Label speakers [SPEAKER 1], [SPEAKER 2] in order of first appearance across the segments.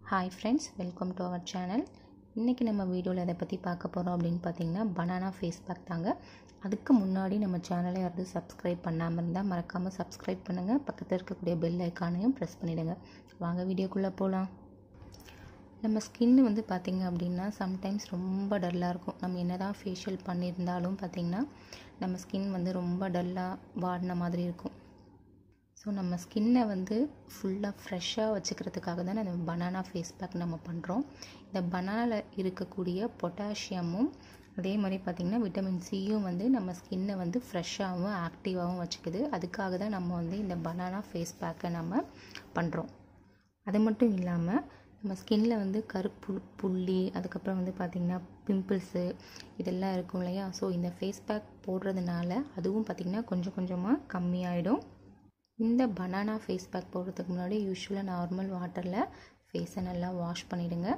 [SPEAKER 1] hi friends welcome to our channel இன்றைக்கி நம்ம வீடியோவில் எதை பற்றி பார்க்க போகிறோம் அப்படின்னு பார்த்தீங்கன்னா பனானா ஃபேஸ் பேக் தாங்க அதுக்கு முன்னாடி நம்ம சேனலை யாராவது சப்ஸ்கிரைப் பண்ணாமல் இருந்தால் மறக்காமல் சப்ஸ்கிரைப் பண்ணுங்கள் பக்கத்தில் இருக்கக்கூடிய பெல் ஐக்கானையும் ப்ரெஸ் பண்ணிவிடுங்க வாங்க வீடியோக்குள்ளே போகலாம் நம்ம ஸ்கின் வந்து பார்த்திங்க அப்படின்னா சம்டைம்ஸ் ரொம்ப டல்லாக இருக்கும் நம்ம என்ன தான் ஃபேஷியல் பண்ணியிருந்தாலும் பார்த்திங்கன்னா நம்ம ஸ்கின் வந்து ரொம்ப டல்லாக வாடின மாதிரி இருக்கும் ஸோ நம்ம ஸ்கின்னை வந்து ஃபுல்லாக ஃப்ரெஷ்ஷாக வச்சுக்கிறதுக்காக தான் நம்ம பனானா ஃபேஸ் பேக் நம்ம பண்ணுறோம் இந்த பனானாவில் இருக்கக்கூடிய பொட்டாசியமும் அதே மாதிரி பார்த்திங்கன்னா விட்டமின் சியும் வந்து நம்ம ஸ்கின்னை வந்து ஃப்ரெஷ்ஷாகவும் ஆக்டிவாகவும் வச்சுக்குது அதுக்காக தான் நம்ம வந்து இந்த பனானா ஃபேஸ் பேக்கை நம்ம பண்ணுறோம் அது மட்டும் இல்லாமல் நம்ம ஸ்கின்ல வந்து கருப்பு புள்ளி அதுக்கப்புறம் வந்து பார்த்திங்கன்னா பிம்பிள்ஸு இதெல்லாம் இருக்கும் இல்லையா ஸோ இந்த ஃபேஸ் பேக் போடுறதுனால அதுவும் பார்த்திங்கன்னா கொஞ்சம் கொஞ்சமாக கம்மியாயிடும் இந்த பனானா ஃபேஸ் பேக் போடுறதுக்கு முன்னாடி யூஸ்வலாக நார்மல் வாட்டரில் ஃபேஸை நல்லா வாஷ் பண்ணிவிடுங்க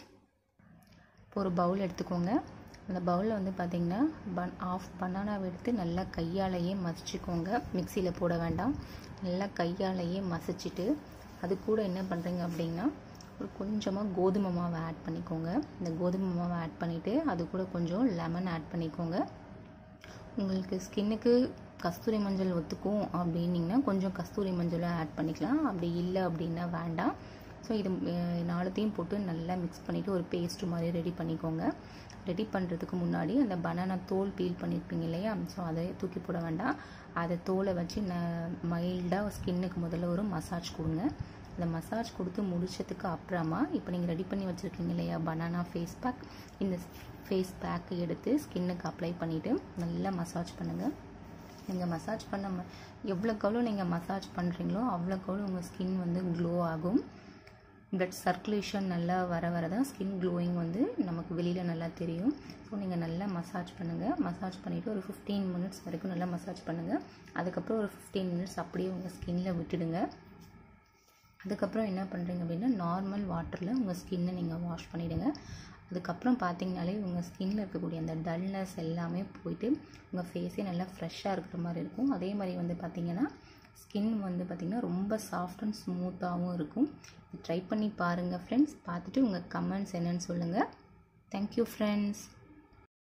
[SPEAKER 1] இப்போ ஒரு பவுல் எடுத்துக்கோங்க அந்த பவுலில் வந்து பார்த்திங்கன்னா பன் ஆஃப் பனானாவை எடுத்து நல்லா கையாலேயே மசிச்சுக்கோங்க மிக்சியில் போட வேண்டாம் நல்லா கையாலேயே மசிச்சுட்டு அது கூட என்ன பண்ணுறீங்க அப்படின்னா ஒரு கொஞ்சமாக கோதுமை மாவை ஆட் பண்ணிக்கோங்க இந்த கோதுமை மாவை ஆட் பண்ணிவிட்டு அது கூட கொஞ்சம் லெமன் ஆட் பண்ணிக்கோங்க உங்களுக்கு ஸ்கின்னுக்கு கஸ்தூரி மஞ்சள் ஒத்துக்கும் அப்படின்னிங்கன்னா கொஞ்சம் கஸ்தூரி மஞ்சளை ஆட் பண்ணிக்கலாம் அப்படி இல்லை அப்படின்னா வேண்டாம் ஸோ இது நாலுத்தையும் போட்டு நல்லா மிக்ஸ் பண்ணிவிட்டு ஒரு பேஸ்ட் மாதிரி ரெடி பண்ணிக்கோங்க ரெடி பண்ணுறதுக்கு முன்னாடி அந்த பனானா தோல் பீல் பண்ணியிருப்பீங்க இல்லையா ஸோ அதை தூக்கி போட வேண்டாம் அதை தோலை வச்சு ந மைல்டாக ஸ்கின்னுக்கு முதல்ல ஒரு மசாஜ் கொடுங்க அந்த மசாஜ் கொடுத்து முடிச்சதுக்கு அப்புறமா இப்போ நீங்கள் ரெடி பண்ணி வச்சுருக்கீங்க இல்லையா பனானா ஃபேஸ் பேக் இந்த ஃபேஸ் பேக்கை எடுத்து ஸ்கின்னுக்கு அப்ளை பண்ணிவிட்டு நல்லா மசாஜ் பண்ணுங்கள் நீங்கள் மசாஜ் பண்ண எவ்வளோக்கு எவ்வளோ நீங்கள் மசாஜ் பண்ணுறீங்களோ அவ்வளோக்கு எவ்வளோ உங்கள் ஸ்கின் வந்து க்ளோ ஆகும் பிளட் சர்க்குலேஷன் நல்லா வர வர தான் ஸ்கின் க்ளோயிங் வந்து நமக்கு வெளியில் நல்லா தெரியும் ஸோ நீங்கள் நல்லா மசாஜ் பண்ணுங்கள் மசாஜ் பண்ணிவிட்டு ஒரு ஃபிஃப்டீன் மினிட்ஸ் வரைக்கும் நல்லா மசாஜ் பண்ணுங்கள் அதுக்கப்புறம் ஒரு ஃபிஃப்டீன் மினிட்ஸ் அப்படியே உங்கள் ஸ்கின்னில் விட்டுடுங்க அதுக்கப்புறம் என்ன பண்ணுறீங்க அப்படின்னா நார்மல் வாட்டரில் உங்கள் ஸ்கின்னை நீங்கள் வாஷ் பண்ணிவிடுங்க அதுக்கப்புறம் பார்த்தீங்கனாலே உங்கள் ஸ்கின்னில் இருக்கக்கூடிய அந்த டல்னஸ் எல்லாமே போயிட்டு உங்கள் ஃபேஸே நல்லா ஃப்ரெஷ்ஷாக இருக்கிற மாதிரி இருக்கும் அதே மாதிரி வந்து பார்த்திங்கன்னா ஸ்கின் வந்து பார்த்திங்கன்னா ரொம்ப சாஃப்ட் அண்ட் ஸ்மூத்தாகவும் இருக்கும் ட்ரை பண்ணி பாருங்கள் ஃப்ரெண்ட்ஸ் பார்த்துட்டு உங்கள் கமெண்ட்ஸ் என்னென்னு சொல்லுங்கள் தேங்க்யூ ஃப்ரெண்ட்ஸ்